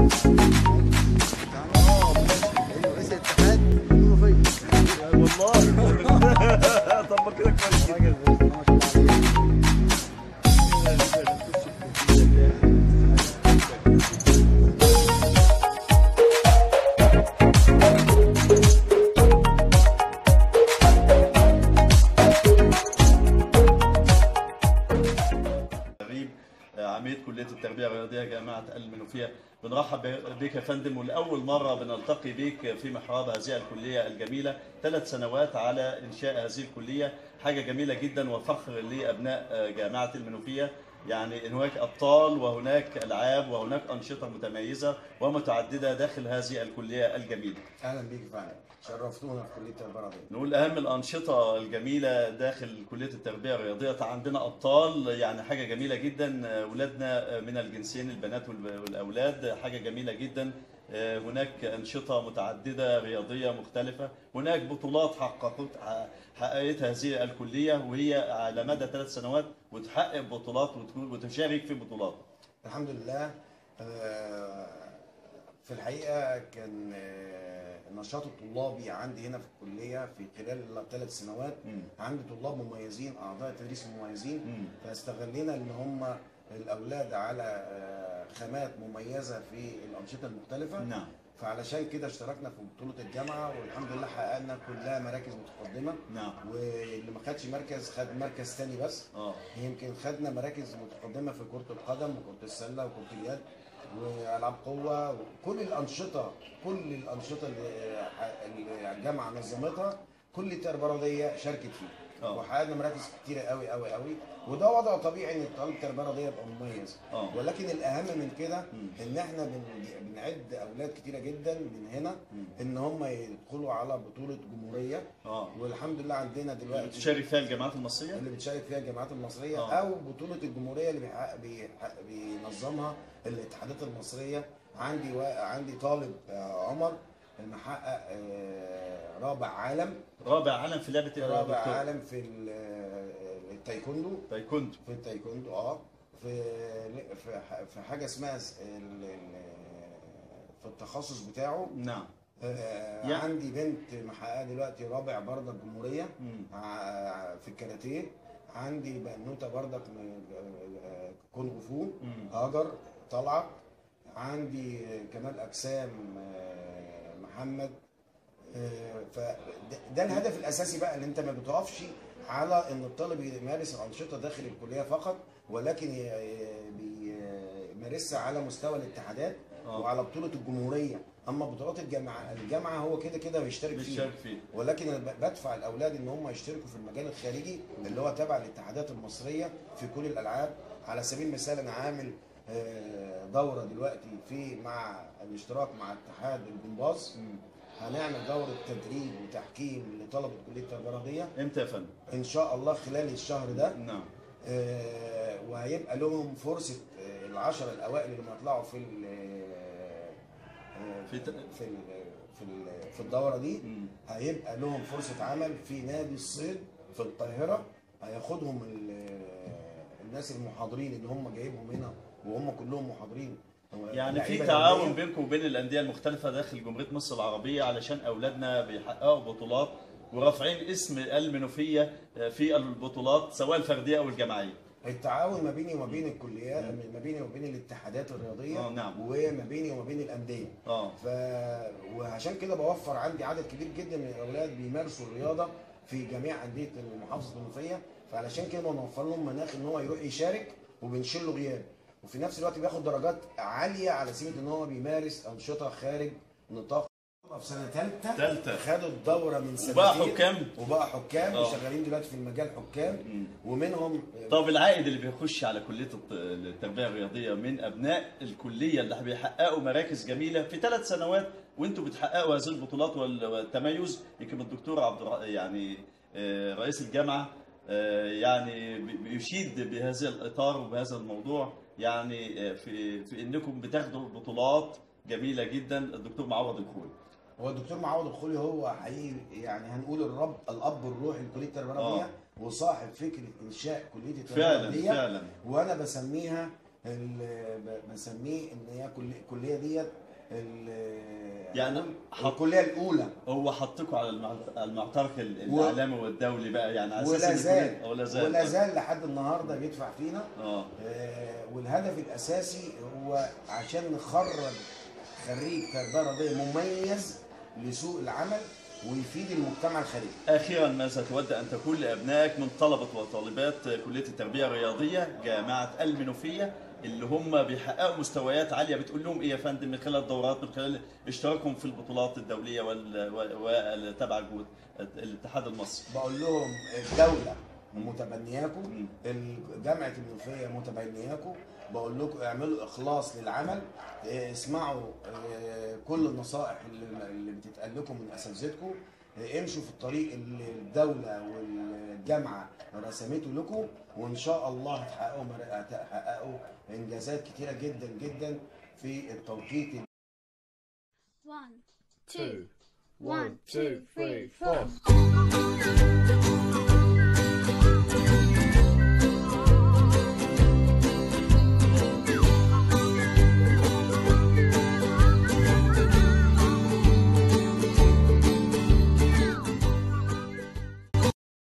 رئيس الاتحاد المنوفية والله طب ما كده كويس راجل ما شاء الله عليه غريب عميد كلية التربية الرياضية جامعة المنوفية بنرحب بك يا فندم ولأول مرة بنلتقي بك في محراب هذه الكلية الجميلة ثلاث سنوات على إنشاء هذه الكلية حاجة جميلة جدا وفخر لأبناء جامعة المنوفية يعني هناك أبطال وهناك ألعاب وهناك أنشطة متميزة ومتعددة داخل هذه الكلية الجميلة اهلا بيك فعلا شرفتونا في كليه البراديه نقول اهم الانشطه الجميله داخل كليه التربيه الرياضيه عندنا ابطال يعني حاجه جميله جدا اولادنا من الجنسين البنات والب- والاولاد حاجه جميله جدا هناك انشطه متعدده رياضيه مختلفه هناك بطولات حققت حققتها هذه الكليه وهي على مدى ثلاث سنوات وتحقق بطولات وتكون- وتشارك في بطولات الحمد لله آه، في الحقيقه كان آه، النشاط الطلابي عندي هنا في الكليه في خلال الثلاث سنوات مم. عندي طلاب مميزين اعضاء التدريس مميزين مم. فاستغلينا ان هم الاولاد على آه، خامات مميزه في الانشطه المختلفه نعم فعلشان كده اشتركنا في بطوله الجامعه والحمد لله حققنا كلها مراكز متقدمه نعم واللي ما خدش مركز خد مركز تاني بس اه يمكن خدنا مراكز متقدمه في كره القدم وكره السله وكره اليد والعاب قوه وكل الانشطه كل الانشطه اللي اللي الجامعه نظمتها كل التربيه شاركت فيه آه. وحققنا مراكز كتيره قوي قوي قوي وده وضع طبيعي ان طالب التربيه يبقى مميز اه ولكن الاهم من كده مم. ان احنا بن- بنعد اولاد كتيره جدا من هنا مم. ان هم يدخلوا على بطوله جمهوريه اه والحمد لله عندنا دلوقتي بتشارك فيها الجامعات المصريه اللي بتشارك فيها الجامعات المصريه آه. او بطوله الجمهوريه اللي بيحقق بيحقق بينظمها الاتحادات المصريه عندي و... عندي طالب آه، عمر محقق آه، رابع عالم رابع عالم في لعبه إيه يا رابع دكتور؟ عالم في ال- آه، التايكوندو تايكوندو في التايكوندو اه في في ح- في حاجه اسمها س- ال- ال- في التخصص بتاعه نعم آه، يعني- عندي بنت محققه دلوقتي رابع برضه الجمهوريه مم. ع- في الكاراتيه عندي بنوته بردك من آه، كونغ فو مم. هاجر طلعت عندي كمال اجسام آه، محمد فده ده الهدف الاساسي بقى اللي انت ما بتقفش على ان الطالب يمارس الانشطه داخل الكليه فقط ولكن ي- ي- بيمارسها على مستوى الاتحادات آه. وعلى بطوله الجمهوريه اما بطولات الجامعه الجامعه هو كده كده بيشترك فيها بيشارك فيه ولكن انا ب- بدفع الاولاد ان هم يشتركوا في المجال الخارجي اللي هو تبع الاتحادات المصريه في كل الالعاب على سبيل المثال انا عامل آه، دوره دلوقتي في مع الاشتراك مع اتحاد الجمباز مم. هنعمل دوره تدريب وتحكيم لطلبه كليه التربيه الرياضيه امتى يا فندم؟ ان شاء الله خلال الشهر ده نعم آه، وهيبقى لهم فرصه آه، العشره الاوائل اللي هيطلعوا في ال- آه، في ت- في ال- في ال- في الدوره دي مم. هيبقى لهم فرصة عمل في نادي الصيد في القاهرة هياخدهم ال- الناس المحاضرين اللي هم جايبهم هنا وهم كلهم محاضرين يعني في لعيبة تعاون دولية. بينكم وبين الانديه المختلفه داخل جمهوريه مصر العربيه علشان اولادنا بيحققوا بطولات ورافعين اسم المنوفيه في البطولات سواء الفرديه او الجماعيه. التعاون ما بيني وما بين الكليات ما بيني وما بين الاتحادات الرياضية آه، نعم. وما بيني وما بين الأندية اه ف... وعشان كده بوفر عندي عدد كبير جدا من الاولاد بيمارسوا الرياضه في جميع انديه المحافظه المنوفيه فعلشان كده بنوفر لهم مناخ ان هو يروح يشارك وبنشيل له غياب وفي نفس الوقت بياخد درجات عاليه على سبيل ان هو بيمارس انشطه خارج نطاق في سنه ثالثه تالتة. خدوا الدوره من سنتين وبقى حكام؟ وبقى حكام آه. وشغالين دلوقتي في المجال حكام مم. ومنهم طب العائد اللي بيخش على كليه الت- التربيه الرياضيه من ابناء الكليه اللي بيحققوا مراكز جميله في ثلاث سنوات وانتم بتحققوا هذه البطولات وال- والتميز يمكن الدكتور عبد الر- يعني آه، رئيس الجامعه آه، يعني بي- بيشيد بهذا الاطار وبهذا الموضوع يعني آه، في في انكم بتاخدوا بطولات جميله جدا الدكتور معوض الخوي هو الدكتور معوض الخولي هو حقيقي يعني هنقول الرب الاب الروحي لكليه التربيه الرياضيه آه. وصاحب فكره انشاء كليه التربيه فعلا الرياضيه فعلا وانا بسميها ال- ب- بسميه ان هي كل- الكليه ديت ال- يعني حط الكليه الاولى هو حطكم على المع- المعترك ال- و- العالمي والدولي بقى يعني على اساس ولا إن زال كلية- ولا زال ولا زال لحد النهارده بيدفع فينا اه آه، والهدف الاساسي هو عشان نخرج خريج تربيه رياضيه مميز لسوق العمل ويفيد المجتمع الخارجي اخيرا ماذا تود ان تقول لابنائك من طلبه وطالبات كليه التربيه الرياضيه جامعه المنوفيه اللي هم بيحققوا مستويات عاليه بتقول لهم ايه يا فندم من خلال الدورات من خلال اشتراكهم في البطولات الدوليه وال- و- والتابعه جهود الاتحاد المصري بقول لهم الدوله متبنياكم مم. جامعه المنوفيه متبنياكم بقول لكم اعملوا اخلاص للعمل إيه، اسمعوا إيه، كل النصائح اللي اللي بتتقال لكم من اساتذتكم إيه، امشوا في الطريق اللي الدوله والجامعه رسمته لكم وان شاء الله هتحققوا مر- هتحققوا انجازات كتيره جدا جدا في التوقيت One, two, two, one, two, three, four. four.